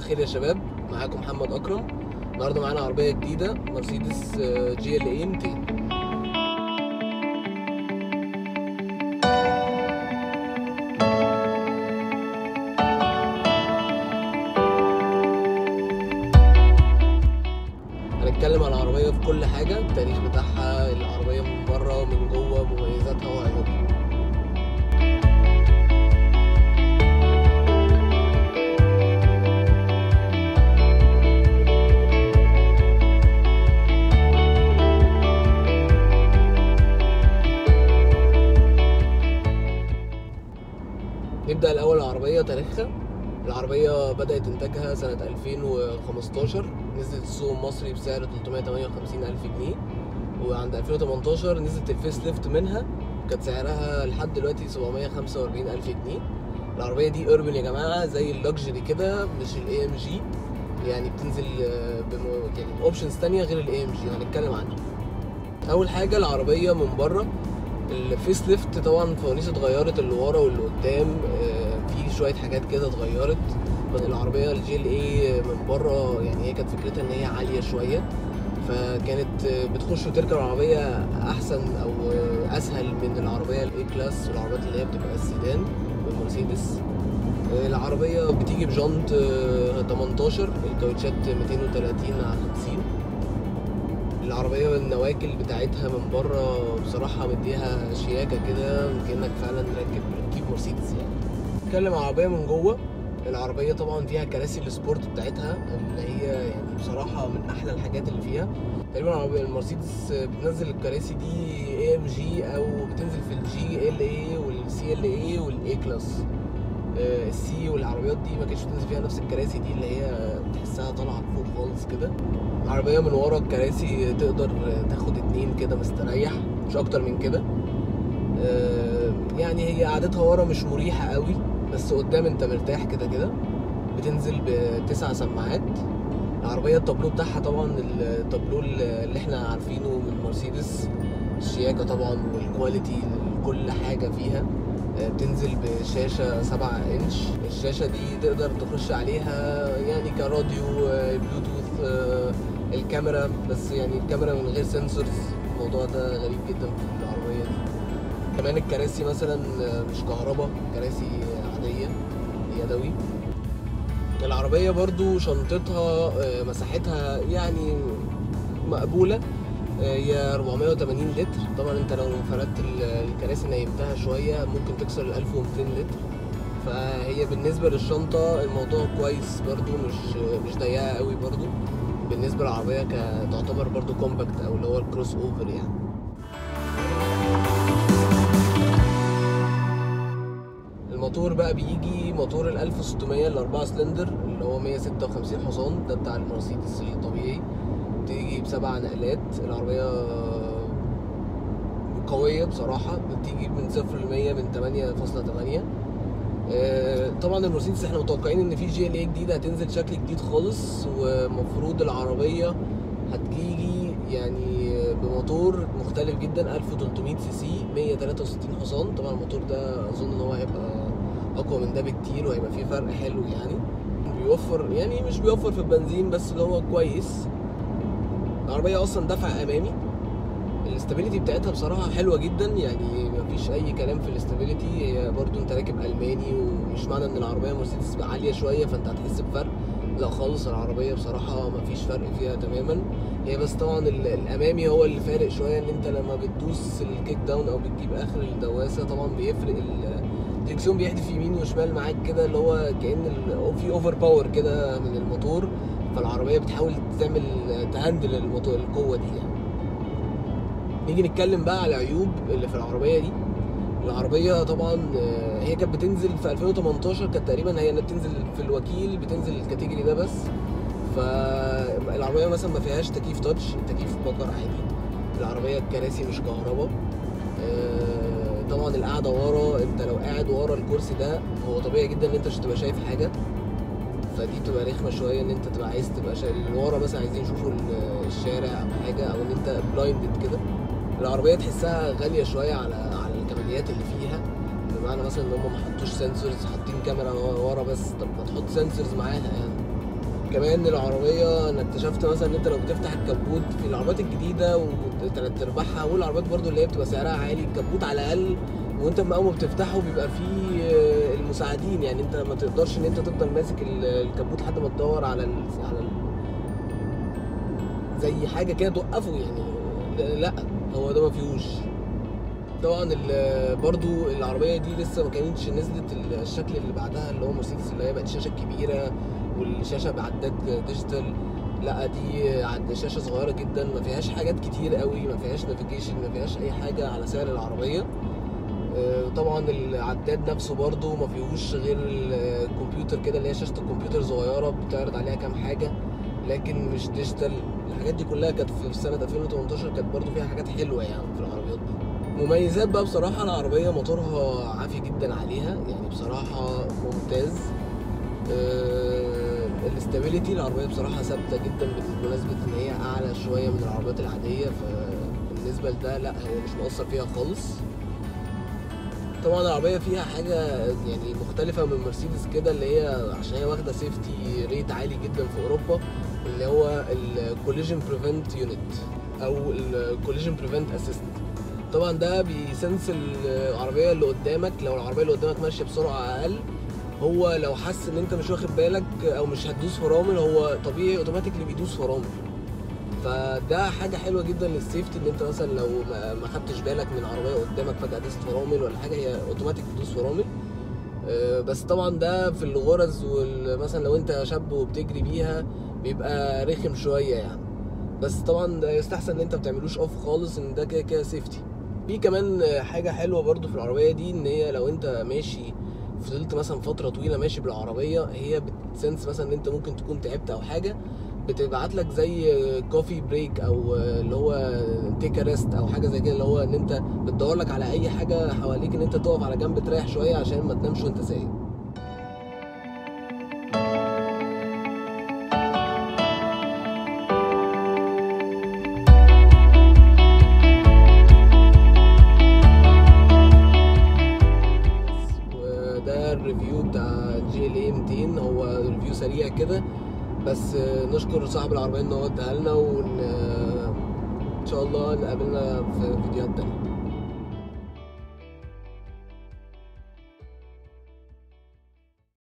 الخير يا شباب معاكم محمد اكرم النهارده معانا عربيه جديده مرسيدس جي ال اي 200 هنتكلم عن العربيه في كل حاجه التاريخ بتاعها العربيه من بره ومن جوه مميزاتها وعيوبها نبدأ الأول العربية تاريخها العربية بدأت إنتاجها سنة 2015 نزلت السوق المصري بسعر 358 ألف جنيه وعند 2018 نزلت الفيس ليفت منها كانت سعرها لحد دلوقتي 745 ألف جنيه العربية دي أوربن يا جماعة زي اللوكسجري كده مش الاي ام جي يعني بتنزل بم... يعني اوبشنز تانية غير الاي ام جي هنتكلم عنها أول حاجة العربية من بره الفيس ليفت طبعا الفوانيس اتغيرت اللي ورا واللي قدام في شويه حاجات كده اتغيرت من العربيه الجي ال اي من بره يعني هي كانت فكرتها ان هي عاليه شويه فكانت بتخش وتركب العربيه احسن او اسهل من العربيه الاي كلاس والعربيات اللي هي بتبقى السيدان من مرسيدس العربيه بتيجي بجنط 18 الكاوتشات 230 على 50 العربيه النواكل بتاعتها من بره بصراحه مديها شياكه كده كانك فعلا راكب ركيب مرسيدس يعني نتكلم عن العربيه من جوه العربيه طبعا فيها كراسي السبورت بتاعتها اللي هي يعني بصراحه من احلى الحاجات اللي فيها تقريبا العربيه المرسيدس بتنزل الكراسي دي اي ام جي او بتنزل في الجي ال اي والسي ال اي والاي كلاس السي والعربيات دي ما كانتش بتنزل فيها نفس الكراسي دي اللي هي بتحسها طالعه لفوق خالص كده العربيه من ورا الكراسي تقدر تاخد اتنين كده مستريح مش اكتر من كده يعني هي قعدتها ورا مش مريحه قوي بس قدام انت مرتاح كده كده بتنزل بتسع سماعات العربيه التابلو بتاعها طبعا التابلو اللي احنا عارفينه من مرسيدس الشياكه طبعا والكواليتي كل حاجه فيها بتنزل بشاشة 7 انش الشاشة دي تقدر تخش عليها يعني كراديو بلوتوث الكاميرا بس يعني الكاميرا من غير سنسورز الموضوع ده غريب جدا في العربية دي كمان الكراسي مثلا مش كهرباء كراسي عادية يدوي العربية برضو شنطتها مساحتها يعني مقبولة هي 480 لتر طبعا انت لو فردت الكراسي نيمتها شويه ممكن تكسر ال 1200 لتر فهي بالنسبه للشنطه الموضوع كويس برضو مش مش ضيقه قوي برضو بالنسبه للعربيه تعتبر برضو كومباكت او اللي هو الكروس اوفر يعني الموتور بقى بيجي موتور ال 1600 ال 4 سلندر اللي هو 156 حصان ده بتاع المرسيدس الطبيعي بتيجي بسبع نقلات العربية قوية بصراحة بتيجي من صفر لمية من تمانية فاصلة تمانية طبعا المرسيدس احنا متوقعين ان في جي ال اي جديدة هتنزل شكل جديد خالص ومفروض العربية هتجيلي يعني بموتور مختلف جدا 1300 سي سي 163 حصان طبعا الموتور ده اظن ان هو هيبقى اقوى من ده بكتير وهيبقى فيه فرق حلو يعني بيوفر يعني مش بيوفر في البنزين بس اللي هو كويس العربيه اصلا دفع امامي الاستابيليتي بتاعتها بصراحه حلوه جدا يعني مفيش اي كلام في الاستابيليتي هي برضو انت راكب الماني ومش معنى ان العربيه مرسيدس عاليه شويه فانت هتحس بفرق لا خالص العربيه بصراحه مفيش فرق فيها تماما هي بس طبعا الامامي هو اللي فارق شويه ان انت لما بتدوس الكيك داون او بتجيب اخر الدواسه طبعا بيفرق الدركسيون بيحدف يمين وشمال معاك كده اللي هو كان في اوفر باور كده من الموتور فالعربيه بتحاول تعمل تهندل الموتور القوه دي يعني نيجي نتكلم بقى على العيوب اللي في العربيه دي العربيه طبعا هي كانت بتنزل في 2018 كانت تقريبا هي بتنزل في الوكيل بتنزل الكاتيجوري ده بس فالعربيه مثلا ما فيهاش تكييف تاتش تكييف بكر عادي العربيه الكراسي مش كهرباء طبعا القعده ورا انت لو قاعد ورا الكرسي ده هو طبيعي جدا ان انت مش تبقى شايف حاجه فدي بتبقى رخمه شويه ان انت تبقى عايز تبقى شايف اللي ورا مثلا عايزين يشوفوا الشارع او حاجه او ان انت بلايندد كده العربيه تحسها غاليه شويه على على الكماليات اللي فيها بمعنى مثلا ان هم ما حطوش سنسورز حاطين كاميرا ورا بس طب ما تحط سنسورز معاها يعني كمان العربيه انا اكتشفت مثلا ان انت لو بتفتح الكبوت في العربيات الجديده وثلاث ارباعها والعربيات برضو اللي هي بتبقى سعرها عالي الكبوت على الاقل وانت اول ما بتفتحه بيبقى فيه آه، المساعدين يعني انت ما تقدرش ان انت تفضل ماسك ال- الكبوت لحد ما تدور على ال على ال زي حاجه كده توقفه يعني لا- لا هو ده ما فيهوش طبعا ال- برضو العربيه دي لسه ما كانتش نزلت ال- الشكل اللي بعدها اللي هو مرسيدس اللي هي بقت شاشه كبيره والشاشه بعدات ديجيتال لا دي عند شاشه صغيره جدا ما فيهاش حاجات كتير قوي ما فيهاش نافيجيشن ما فيهاش اي حاجه على سعر العربيه آه، طبعا العداد نفسه برضو ما فيهوش غير الكمبيوتر كده اللي هي شاشه الكمبيوتر صغيره بتعرض عليها كام حاجه لكن مش ديجيتال الحاجات دي كلها كانت في سنه 2018 كانت برضو فيها حاجات حلوه يعني في العربيات دي مميزات بقى بصراحه العربيه موتورها عافي جدا عليها يعني بصراحه ممتاز آه، الاستابيليتي العربيه بصراحه ثابته جدا بمناسبه ان هي اعلى شويه من العربيات العاديه فبالنسبه لده لا هو مش مؤثر فيها خالص طبعا العربيه فيها حاجه يعني مختلفه من مرسيدس كده اللي هي عشان هي واخده سيفتي ريت عالي جدا في اوروبا اللي هو الكوليجن بريفنت يونت او الكوليجن بريفنت اسيست طبعا ده بيسنس العربيه اللي قدامك لو العربيه اللي قدامك ماشيه بسرعه اقل هو لو حس ان انت مش واخد بالك او مش هتدوس فرامل هو طبيعي اوتوماتيكلي بيدوس فرامل فده حاجه حلوه جدا للسيفتي ان انت مثلا لو ما ما خدتش بالك من عربيه قدامك فجاه دوست فرامل ولا حاجه هي اوتوماتيك بتدوس فرامل آه، بس طبعا ده في الغرز مثلا لو انت شاب وبتجري بيها بيبقى رخم شويه يعني بس طبعا ده يستحسن ان انت ما بتعملوش اوف خالص ان ده كده كده سيفتي في كمان حاجه حلوه برضو في العربيه دي ان هي لو انت ماشي فضلت مثلا فتره طويله ماشي بالعربيه هي بتسنس مثلا ان انت ممكن تكون تعبت او حاجه بتبعت لك زي كوفي بريك او اللي هو تيك ريست او حاجه زي كده اللي هو ان انت بتدور لك على اي حاجه حواليك ان انت تقف على جنب تريح شويه عشان ما تنامش وانت سايق وده الريفيو بتاع جي ال اي 200 هو ريفيو سريع كده بس نشكر صاحب العربيه ان هو اداها لنا وان ان شاء الله نقابلنا في فيديوهات تانية